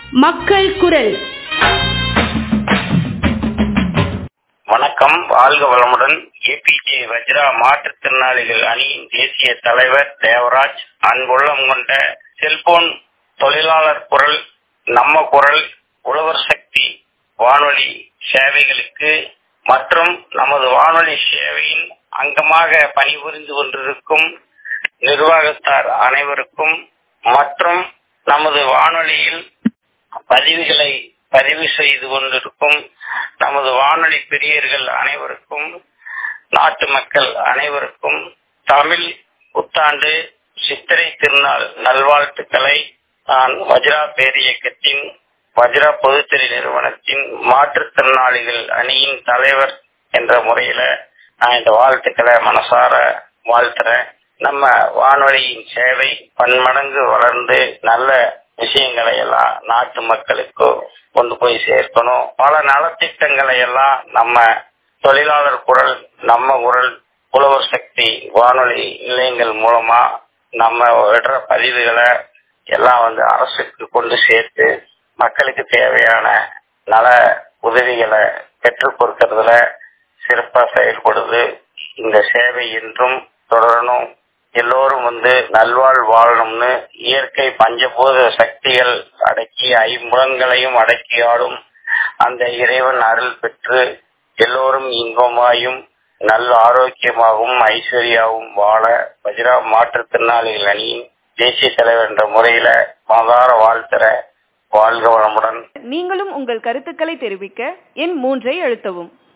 மக்கள் குரல் வணக்கம் வாழ்க வளமுடன் ஏபிஜே வஜ்ரா மாற்றுத்திறனாளிகள் அணியின் தேசிய தலைவர் தேவராஜ் அன்புள்ளம் கொண்ட செல்போன் தொழிலாளர் குரல் நம்ம குரல் உழவர் சக்தி வானொலி சேவைகளுக்கு மற்றும் நமது வானொலி சேவையின் அங்கமாக பணிபுரிந்து கொண்டிருக்கும் நிர்வாகத்தார் அனைவருக்கும் மற்றும் நமது வானொலியில் பதிவுகளை பதிவு செய்து கொண்டிருக்கும் நமது வானொலி பிரியர்கள் அனைவருக்கும் நாட்டு மக்கள் அனைவருக்கும் தமிழ் புத்தாண்டு சித்திரை திருநாள் நல்வாழ்த்துக்களை நான் வஜ்ரா பேரியக்கத்தின் வஜ்ரா பொதுத்துறை நிறுவனத்தின் மாற்றுத்திறனாளிகள் அணியின் தலைவர் என்ற முறையில நான் இந்த வாழ்த்துக்களை மனசார வாழ்த்துறேன் நம்ம வானொலியின் சேவை பன்மடங்கு வளர்ந்து நல்ல விஷயங்களை எல்லாம் நாட்டு மக்களுக்கு கொண்டு போய் சேர்க்கணும் பல நலத்திட்டங்களை எல்லாம் நம்ம தொழிலாளர் குரல் நம்ம குரல் புலவர் சக்தி வானொலி நிலையங்கள் மூலமா நம்ம விடுற பதிவுகளை எல்லாம் வந்து அரசுக்கு கொண்டு சேர்த்து மக்களுக்கு தேவையான நல உதவிகளை பெற்றுக் கொடுக்கறதுல சிறப்பா செயல்படுது இந்த சேவை என்றும் தொடரணும் எல்லோரும் வந்து நல்வாழ் வாழணும்னு இயற்கை பஞ்சபூத சக்திகள் அடக்கி ஐம்புலன்களையும் அடக்கி ஆடும் அந்த இறைவன் அருள் பெற்று எல்லோரும் இன்பமாயும் நல்ல ஆரோக்கியமாகவும் ஐஸ்வர்யாவும் வாழ வஜ்ரா மாற்றுத்திறனாளிகள் அணியின் தேசிய தலைவர் என்ற முறையில மகார வாழ்த்துற வாழ்க வளமுடன் நீங்களும் உங்கள் கருத்துக்களை தெரிவிக்க எண் மூன்றை அழுத்தவும்